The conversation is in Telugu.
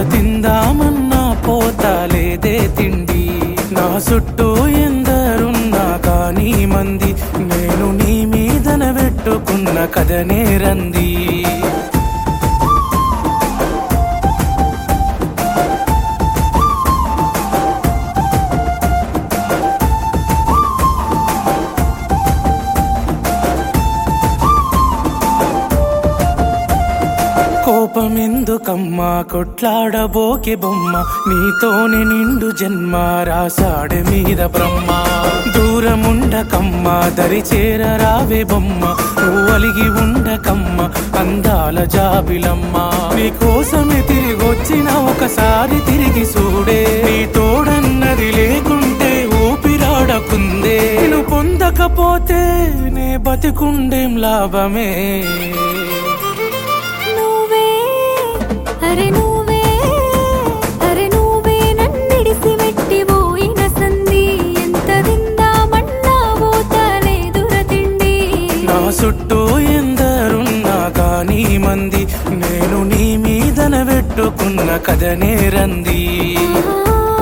తిందామన్నా పోతాలేదే తిండి నా చుట్టూ ఎందరున్నా కానీ మంది నేను నీ మీదన పెట్టుకున్న కథనే రంది కోపమెందుకమ్మా కొట్లాడబోకే బొమ్మ నీతోనే నిండు జన్మ రాసాడే మీద బ్రహ్మ దూరముండకమ్మ దరి చేర రావే బొమ్మ నువ్వు అలిగి ఉండకమ్మ అందాల జాబిలమ్మ నీ కోసమే తిరిగొచ్చిన ఒకసారి తిరిగి చూడే నీ తోడన్నది లేకుంటే ఊపిరాడకుందే నేను పొందకపోతే నే బతికుండేం లాభమే నువ్వే అరే నువ్వే అరే నువ్వే నన్నిడిసి వెట్టి పోయిన సంధి ఎంత తిందామన్నావో తలేదుర తిండి నా చుట్టూ ఎందరున్నా కానీ మంది నేను నీ మీదన పెట్టుకున్న కథనే రంది ఆ